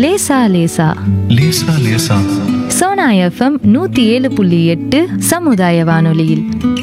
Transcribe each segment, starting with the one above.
லேசா லேசா லேசா லேசா சோனா எஃப்எம் நூத்தி ஏழு புள்ளி எட்டு சமுதாய வானொலியில்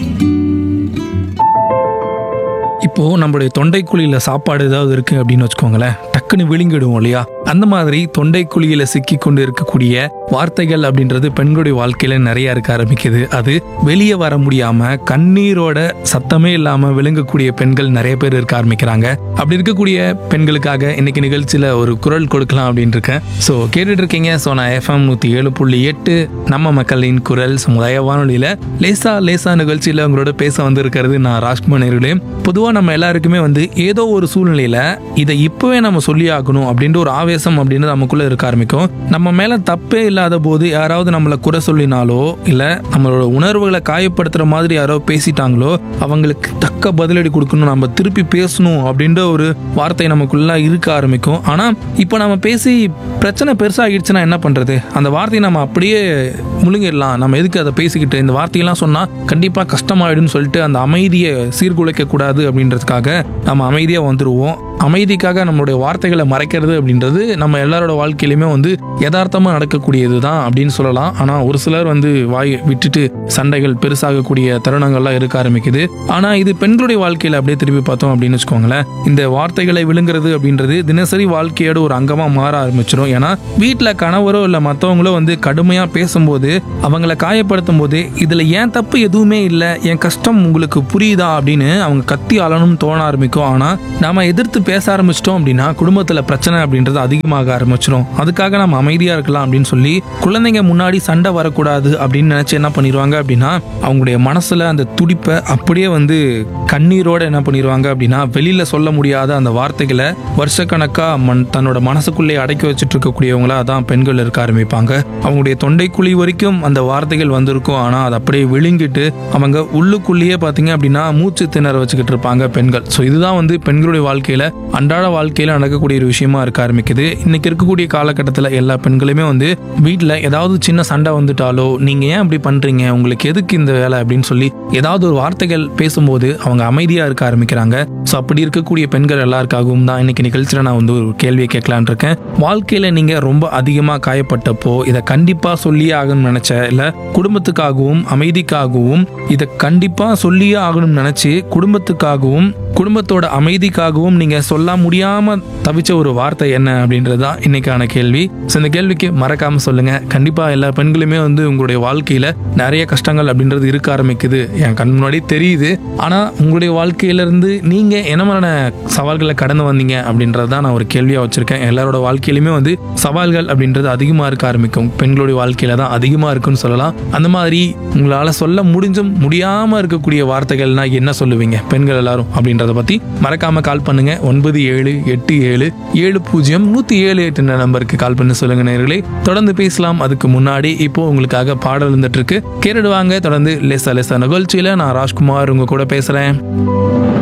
இப்போ நம்மளுடைய தொண்டைக்குழியில சாப்பாடு ஏதாவது இருக்கு அப்படின்னு வச்சுக்கோங்களேன் டக்குன்னு விழுங்கிடுவோம் இல்லையா அந்த மாதிரி தொண்டைக்குழியில சிக்கி கொண்டு இருக்கக்கூடிய வார்த்தைகள் அப்படின்றது பெண்களுடைய வாழ்க்கையில நிறைய இருக்க ஆரம்பிக்குது அது வெளியே வர முடியாம கண்ணீரோட சத்தமே இல்லாம விழுங்கக்கூடிய பெண்கள் நிறைய பேர் இருக்க ஆரம்பிக்கிறாங்க அப்படி இருக்கக்கூடிய பெண்களுக்காக இன்னைக்கு நிகழ்ச்சியில ஒரு குரல் கொடுக்கலாம் அப்படின்னு இருக்கேன் ஸோ கேட்டுட்டு இருக்கீங்க ஸோ நான் எஃப்எம் நூத்தி ஏழு புள்ளி எட்டு நம்ம மக்களின் குரல் சமுதாய வானொலியில லேசா லேசா நிகழ்ச்சியில உங்களோட பேச வந்திருக்கிறது நான் ராஜ்குமார் நேர்களே பொதுவா நம்ம எல்லாருக்குமே வந்து ஏதோ ஒரு சூழ்நிலையில இதை இப்பவே நம்ம சொல்லி ஆகணும் அப்படின்ற ஒரு ஆவேசம் அப்படின்னு நமக்குள்ள இருக்க ஆரம்பிக்கும் நம்ம மேல தப்பே இல்லாத போது யாராவது நம்மளை குறை சொல்லினாலோ இல்ல நம்மளோட உணர்வுகளை காயப்படுத்துற மாதிரி யாரோ பேசிட்டாங்களோ அவங்களுக்கு தக்க பதிலடி கொடுக்கணும் நம்ம திருப்பி பேசணும் அப்படின்ற ஒரு வார்த்தை நமக்குள்ள இருக்க ஆரம்பிக்கும் ஆனா இப்போ நம்ம பேசி பிரச்சனை பெருசாகிடுச்சுன்னா என்ன பண்றது அந்த வார்த்தையை நம்ம அப்படியே முழுங்கிடலாம் நம்ம எதுக்கு அதை பேசிக்கிட்டு இந்த வார்த்தையெல்லாம் சொன்னா கண்டிப்பா கஷ்டமாயிடும்னு சொல்லிட்டு அந்த அமைதியை சீர்குலைக்க கூடாது அப்படின்றதுக்காக நம்ம அமைதியா வந்துருவோம் அமைதிக்காக நம்மளுடைய வார்த்தைகளை மறைக்கிறது அப்படின்றது நம்ம எல்லாரோட வாழ்க்கையிலுமே வந்து யதார்த்தமா நடக்கக்கூடியது தான் அப்படின்னு சொல்லலாம் ஆனா ஒரு சிலர் வந்து வாய் விட்டுட்டு சண்டைகள் பெருசாகக்கூடிய தருணங்கள்லாம் இருக்க ஆரம்பிக்குது ஆனா இது பெண்களுடைய வாழ்க்கையில அப்படியே திருப்பி பார்த்தோம் அப்படின்னு வச்சுக்கோங்களேன் இந்த வார்த்தைகளை விழுங்குறது அப்படின்றது தினசரி வாழ்க்கையோட ஒரு அங்கமா மாற ஆரம்பிச்சிடும் ஏன்னா வீட்டுல கணவரோ இல்ல மத்தவங்களோ வந்து கடுமையா பேசும்போது அவங்கள காயப்படுத்தும் போது இதுல ஏன் தப்பு எதுவுமே இல்லை என் கஷ்டம் உங்களுக்கு புரியுதா அப்படின்னு அவங்க கத்தி அழணும்னு தோண ஆரம்பிக்கும் ஆனா நாம எதிர்த்து பேச ஆரம்பிச்சிட்டோம் அப்படின்னா குடும்பத்துல பிரச்சனை அப்படின்றது அதிகமாக ஆரம்பிச்சிடும் அதுக்காக நம்ம அமைதியா இருக்கலாம் அப்படின்னு சொல்லி குழந்தைங்க முன்னாடி சண்டை வரக்கூடாது அப்படின்னு நினைச்சு என்ன பண்ணிடுவாங்க அப்படின்னா அவங்களுடைய மனசுல அந்த துடிப்பை அப்படியே வந்து கண்ணீரோட என்ன பண்ணிடுவாங்க அப்படின்னா வெளியில சொல்ல முடியாத அந்த வார்த்தைகளை வருஷக்கணக்கா மண் தன்னோட மனசுக்குள்ளே அடக்கி வச்சுட்டு இருக்கக்கூடியவங்களா தான் பெண்கள் இருக்க ஆரம்பிப்பாங்க அவங்களுடைய தொண்டைக்குழி வரைக்கும் அந்த வார்த்தைகள் வந்திருக்கும் ஆனா அதை அப்படியே விழுங்கிட்டு அவங்க உள்ளுக்குள்ளேயே பாத்தீங்க அப்படின்னா மூச்சு திணற வச்சுக்கிட்டு இருப்பாங்க பெண்கள் ஸோ இதுதான் வந்து பெண்களுடைய வாழ்க்கையில அன்றாட வாழ்க்கையில நடக்கக்கூடிய ஒரு விஷயமா இருக்க ஆரம்பிக்குது இன்னைக்கு இருக்கக்கூடிய காலகட்டத்தில் எல்லா பெண்களுமே வந்து வீட்டில் ஏதாவது சின்ன சண்டை வந்துட்டாலோ நீங்க ஏன் இப்படி பண்றீங்க உங்களுக்கு எதுக்கு இந்த வேலை அப்படின்னு சொல்லி ஏதாவது ஒரு வார்த்தைகள் பேசும்போது அவங்க அமைதியா இருக்க ஆரம்பிக்கிறாங்க ஸோ அப்படி இருக்கக்கூடிய பெண்கள் எல்லாருக்காகவும் தான் இன்னைக்கு நிகழ்ச்சியில் நான் வந்து ஒரு கேள்வியை கேட்கலான் இருக்கேன் வாழ்க்கையில நீங்க ரொம்ப அதிகமா காயப்பட்டப்போ இதை கண்டிப்பா சொல்லியே ஆகணும்னு நினைச்ச இல்ல குடும்பத்துக்காகவும் அமைதிக்காகவும் இதை கண்டிப்பா சொல்லியே ஆகணும்னு நினைச்சு குடும்பத்துக்காகவும் குடும்பத்தோட அமைதிக்காகவும் நீங்க சொல்ல முடியாம தவிச்ச ஒரு வார்த்தை என்ன அப்படின்றது தான் இன்னைக்கான கேள்வி ஸோ இந்த கேள்விக்கு மறக்காம சொல்லுங்க கண்டிப்பா எல்லா பெண்களுமே வந்து உங்களுடைய வாழ்க்கையில நிறைய கஷ்டங்கள் அப்படின்றது இருக்க ஆரம்பிக்குது என் கண் முன்னாடி தெரியுது ஆனா உங்களுடைய வாழ்க்கையில இருந்து நீங்க என்ன மாதிரியான சவால்களை கடந்து வந்தீங்க அப்படின்றது தான் நான் ஒரு கேள்வியா வச்சிருக்கேன் எல்லாரோட வாழ்க்கையிலுமே வந்து சவால்கள் அப்படின்றது அதிகமா இருக்க ஆரம்பிக்கும் பெண்களுடைய வாழ்க்கையில தான் அதிகமா இருக்குன்னு சொல்லலாம் அந்த மாதிரி உங்களால சொல்ல முடிஞ்சும் முடியாம இருக்கக்கூடிய வார்த்தைகள்னா என்ன சொல்லுவீங்க பெண்கள் எல்லாரும் அப்படின்றத பத்தி மறக்காம கால் பண்ணுங்க ஒன்பது ஏழு எட்டு ஏழு ஏழு பூஜ்ஜியம் நூத்தி ஏழு எட்டு நம்பருக்கு கால் பண்ணி சொல்லுங்க நேர்களே தொடர்ந்து பேசலாம் அதுக்கு முன்னாடி இப்போ உங்களுக்காக பாடல் இருந்துட்டு இருக்கு கேட்டுடுவாங்க தொடர்ந்து லேசா லேசா நிகழ்ச்சியில நான் ராஜ்குமார் உங்க கூட பேசுறேன்